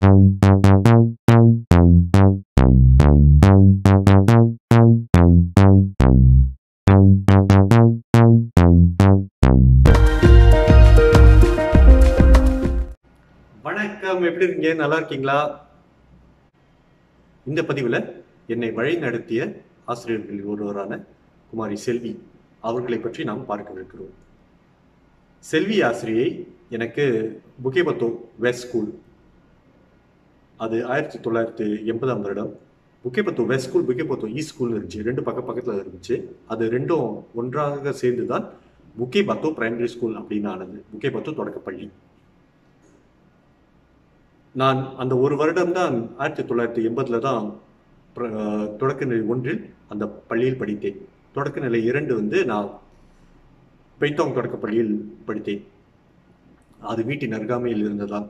வணக்கம் எப்படி இருக்கீங்க நல்லா இருக்கீங்களா இந்த பதிவில் என்னை வழி நடத்திய ஆசிரியர்களில் ஒருவரான குமாரி செல்வி அவர்களை பற்றி நாம் பார்க்கவிருக்கிறோம் செல்வி ஆசிரியை எனக்கு புகேபத்தோ வெஸ்ட் ஸ்கூல் அது ஆயிரத்தி தொள்ளாயிரத்தி எண்பதாம் வருடம் புகேபத்தோ வெஸ்ட் ஸ்கூல் புகேபத்தோ ஈஸ்ட் ஸ்கூல் இருந்துச்சு ரெண்டு பக்க பக்கத்தில் இருந்துச்சு அது ரெண்டும் ஒன்றாக சேர்ந்து தான் புகேபத்தோ பிரைமரி ஸ்கூல் அப்படின்னு ஆனது புகேபத்தோ தொடக்கப்பள்ளி நான் அந்த ஒரு வருடம் தான் ஆயிரத்தி தொள்ளாயிரத்தி எண்பதுல தான் பிர- தொடக்கநிலை ஒன்றில் அந்த பள்ளியில் படித்தேன் தொடக்கநிலை இரண்டு வந்து நான் பெய்தாங் தொடக்க பள்ளியில் படித்தேன் அது வீட்டின் அருகாமையில் இருந்ததா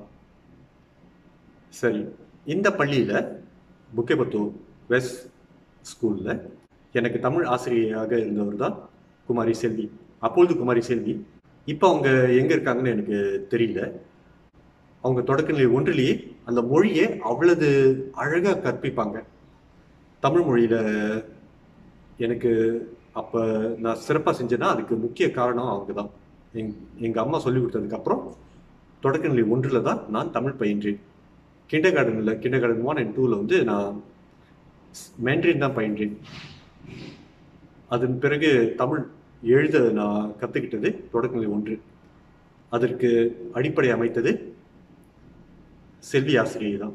சரி இந்த பள்ளியில புக்கேபத்தோ வெஸ்ட் ஸ்கூல்ல எனக்கு தமிழ் ஆசிரியையாக இருந்தவர் தான் குமாரி செல்வி அப்பொழுது குமாரி செல்வி இப்போ அவங்க எங்க இருக்காங்கன்னு எனக்கு தெரியல அவங்க தொடக்கநிலை ஒன்றிலேயே அந்த மொழியை அவ்வளவு அழகா கற்பிப்பாங்க தமிழ் மொழியில எனக்கு அப்ப நான் சிறப்பா செஞ்சேன்னா அதுக்கு முக்கிய காரணம் அவங்க தான் எங் எங்க அம்மா சொல்லி கொடுத்ததுக்கு அப்புறம் தொடக்கநிலை ஒன்றில் தான் நான் தமிழ் பயின்றேன் கிண்டர் கார்டனில் கிண்டர் கார்டன் ஒன் அண்ட் டூவில் வந்து நான் மேண்ட்ரின் தான் பயின்றேன் அதன் பிறகு தமிழ் எழுத நான் கற்றுக்கிட்டது தொடக்கநிலை ஒன்று அதற்கு அடிப்படை அமைத்தது செல்வி ஆசிரியை தான்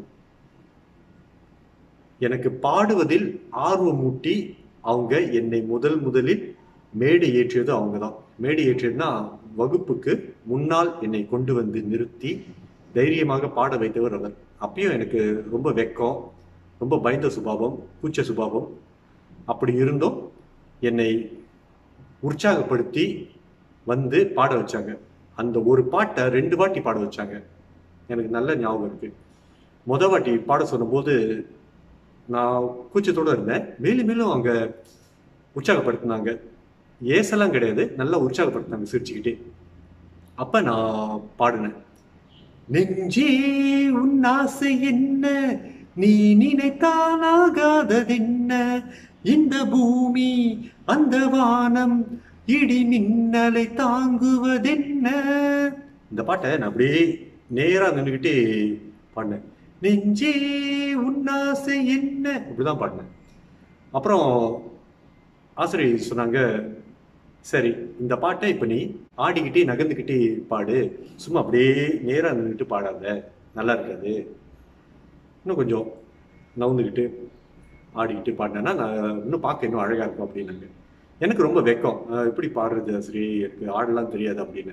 எனக்கு பாடுவதில் ஆர்வமூட்டி அவங்க என்னை முதல் முதலில் மேடை ஏற்றியது அவங்க தான் மேடை ஏற்றியதுன்னா வகுப்புக்கு முன்னால் என்னை கொண்டு வந்து நிறுத்தி தைரியமாக பாட வைத்தவர் அவர் அப்பயும் எனக்கு ரொம்ப வெக்கம் ரொம்ப பயந்த சுபாவம் கூச்ச சுபாவம் அப்படி இருந்தும் என்னை உற்சாகப்படுத்தி வந்து பாட வச்சாங்க அந்த ஒரு பாட்டை ரெண்டு வாட்டி பாட வச்சாங்க எனக்கு நல்ல ஞாபகம் இருக்கு முத வாட்டி பாட சொன்னபோது நான் கூச்சத்தோட இருந்தேன் மேலும் மேலும் அவங்க உற்சாகப்படுத்தினாங்க ஏசெல்லாம் கிடையாது நல்லா உற்சாகப்படுத்தினாங்க சிரிச்சுக்கிட்டே அப்ப நான் பாடினேன் நெஞ்சே உன் ஆசை என்ன நீ நினைத்தால் ஆகாததென்ன இந்த பூமி அந்த வானம் இடி மின்னலை தாங்குவதென்ன இந்த பாட்டை நான் அப்படியே நேரா நின்றுக்கிட்டே பாடினேன் நெஞ்சே உன்னாசை என்ன இப்படிதான் பாடினேன் அப்புறம் ஆசிரியர் சொன்னாங்க சரி இந்த பாட்டை இப்போ நீ ஆடிக்கிட்டே நகர்ந்துக்கிட்டே பாடு சும்மா அப்படியே நேரா நின்றுட்டு பாடாத நல்லா இருக்காது இன்னும் கொஞ்சம் நவுந்துக்கிட்டு ஆடிக்கிட்டு பாடினேன்னா நான் இன்னும் பார்க்க இன்னும் அழகா இருக்கும் அப்படின்னாங்க எனக்கு ரொம்ப வெக்கம் அஹ் எப்படி பாடுறது ஆசிரியர் எனக்கு ஆடலாம் தெரியாது அப்படின்னு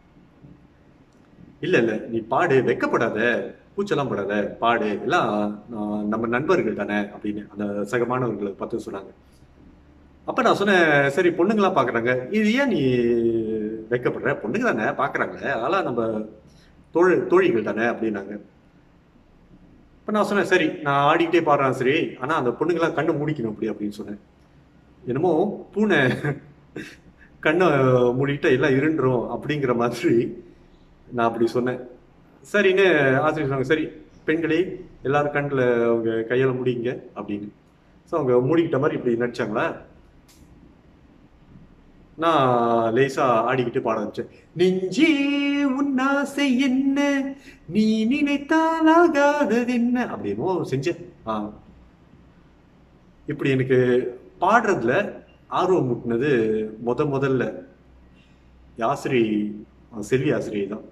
இல்ல இல்ல நீ பாடு வெக்கப்படாத கூச்சலாம் படாத பாடு எல்லாம் ஆஹ், நம்ம நண்பர்கள் தானே அப்படின்னு அந்த சக மாணவர்களை பார்த்து சொன்னாங்க அப்ப நான் சொன்னேன் சரி பொண்ணுங்களாம் பாக்குறாங்க இது ஏன் நீ வெக்கப்படுற பொண்ணுங்க தானே பாக்குறாங்களே அதெல்லாம் நம்ம தோழ தோழிகள் தானே அப்படின்னாங்க இப்ப நான் சொன்னேன் சரி நான் ஆடிக்கிட்டே பாடுறேன் சரி ஆனா அந்த பொண்ணுங்களாம் கண்ணை மூடிக்கணும் அப்படி அப்படின்னு சொன்னேன் என்னமோ பூனை கண்ணை மூடிக்கிட்டா எல்லாம் இருண்டுரும் அப்படிங்கிற மாதிரி நான் அப்படி சொன்னேன் சரின்னு ஆசிரியர் சொன்னாங்க சரி பெண்களே எல்லாரும் கண்ணில் அவங்க கையால் முடிங்க அப்படின்னு ஸோ அவங்க மூடிக்கிட்ட மாதிரி இப்படி நடிச்சாங்களா நான் லேசா ஆடிக்கிட்டு பாட ஆரம்பிச்சேன் நெஞ்சே உன் ஆசை என்ன நீ நினைத்தால் ஆகாதது என்ன அப்படின்னோ செஞ்சேன் ஆ இப்படி எனக்கு பாடுறதுல ஆர்வம் மூட்டினது முத முதல்ல ஆசிரியை செல்வி ஆசிரியை தான்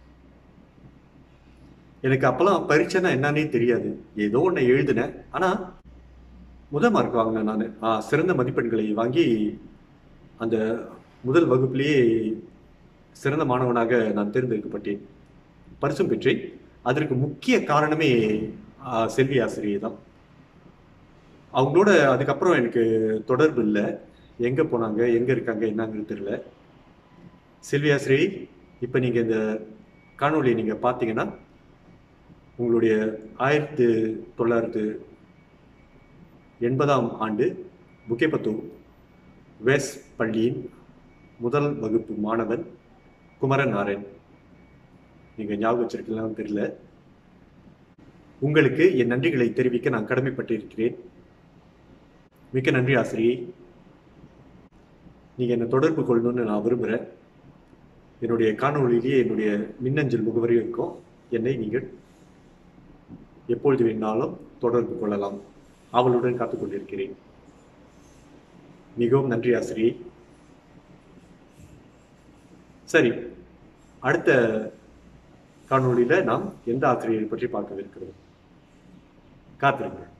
எனக்கு அப்பெல்லாம் பரீட்சைனா என்னன்னே தெரியாது ஏதோ ஒன்று எழுதினேன் ஆனா முத மார்க் வாங்கினேன் நான் சிறந்த மதிப்பெண்களை வாங்கி அந்த முதல் வகுப்பிலேயே சிறந்த மாணவனாக நான் தேர்ந்தெடுக்கப்பட்டேன் பரிசும் பெற்றேன் அதற்கு முக்கிய காரணமே ஆ, செல்வி ஆசிரியை தான் அவங்களோட அதுக்கப்புறம் எனக்கு தொடர்பு இல்லை எங்க போனாங்க எங்க இருக்காங்க என்னங்கிறது தெரியல செல்வி ஆசிரியை இப்போ நீங்க இந்த காணொளியை நீங்க பார்த்தீங்கன்னா உங்களுடைய ஆயிரத்து தொள்ளாயிரத்து எண்பதாம் ஆண்டு புக்கேபத்து வெஸ் பள்ளியின் முதல் வகுப்பு மாணவன் குமரன் நாராயண் நீங்க ஞாபகம் வச்சிருக்கீங்களான்னு தெரியல உங்களுக்கு என் நன்றிகளை தெரிவிக்க நான் கடமைப்பட்டிருக்கிறேன் மிக்க நன்றி ஆசிரியை நீங்க என்னை தொடர்பு கொள்ளணும்னு நான் விரும்புகிறேன் என்னுடைய காணொளியிலேயே என்னுடைய மின்னஞ்சல் முகவரியும் இருக்கும் என்னை நீங்கள் எப்பொழுது வேணாலும் தொடர்பு கொள்ளலாம் அவளுடன் காத்துக் கொண்டிருக்கிறேன் மிகவும் நன்றி ஆசிரியை சரி அடுத்த காணொளியில நாம் எந்த ஆசிரியரை பற்றி பார்க்கவிருக்கிறோம் காத்திருங்கள்